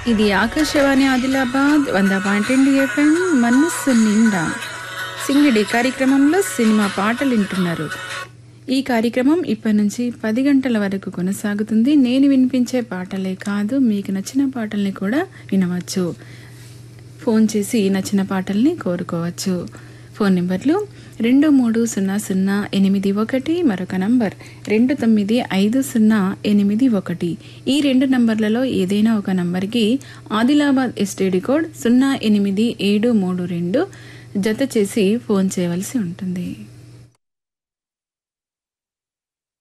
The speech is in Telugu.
ఇది ఆకాశవాణి ఆదిలాబాద్ వంద పాయింట్ రెండు ఎఫ్ఎం మనస్సు నిండా సింగిడి కార్యక్రమంలో సినిమా పాటలు వింటున్నారు ఈ కార్యక్రమం ఇప్పటి నుంచి పది గంటల వరకు కొనసాగుతుంది నేను వినిపించే పాటలే కాదు మీకు నచ్చిన పాటల్ని కూడా వినవచ్చు ఫోన్ చేసి నచ్చిన పాటల్ని కోరుకోవచ్చు ఫోన్ నెంబర్లు రెండు మూడు సున్నా సున్నా ఎనిమిది ఒకటి మరొక నంబర్ రెండు తొమ్మిది ఐదు సున్నా ఎనిమిది ఒకటి ఈ రెండు నంబర్లలో ఏదైనా ఒక నంబర్కి ఆదిలాబాద్ ఎస్టీడీ కోడ్ సున్నా ఎనిమిది ఏడు మూడు రెండు జత చేసి ఫోన్ చేయవలసి ఉంటుంది